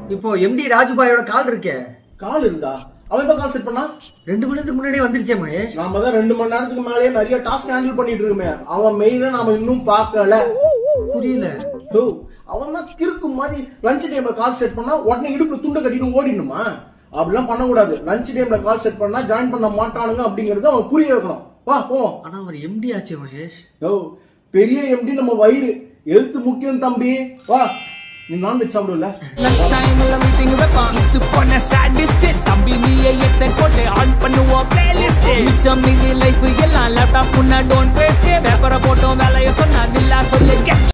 இப்போ எம்டி ராஜுபாயோட கால் இருக்கே கால் இருந்தா அவன் எப்ப கால் செட் பண்ணா ரெண்டு மணி நேரத்துக்கு முன்னாடியே வந்துருச்சே மகேஷ் நாம தான் ரெண்டு மணி நேரத்துக்கு மேலேயே நிறைய டாஸ்க் ஹேண்டில் பண்ணிட்டு இருக்கோமே அவன் மெயில நாம இன்னும் பார்க்கல புரியல ஓ அவன் தான் கிறுக்கு மாதிரி லஞ்ச் டைம்ல கால் செட் பண்ணா உடனே இடுப்புல துண்டை கட்டிட்டு ஓடிடணுமா அப்படிலாம் பண்ணக்கூடாது லஞ்ச் டைம்ல கால் செட் பண்ணா ஜாயின் பண்ண மாட்டானுங்க அப்படிங்கறத அவன் புரிய வைக்கணும் வா போ ஆனா அவர் எம்டி ஆச்சே மகேஷ் ஓ பெரிய எம்டி நம்ம வயிறு எழுத்து முக்கியம் தம்பி வா நீ நான்வெஜ் சாப்பிடுல லஞ்ச் டைம்ல மீட்டிங் வைப்பான் இது பண்ண சாடிஸ்ட் தம்பி நீயே ஹெட்செட் போட்டு ஆன் பண்ணுவோம் பிளேலிஸ்ட் மிச்சம் மீதி லைஃப் எல்லாம் லேப்டாப் முன்னா டோன்ட் வேஸ்ட் பேப்பரை போட்டோம் வேலையை சொன்னா தில்லா சொல்லு get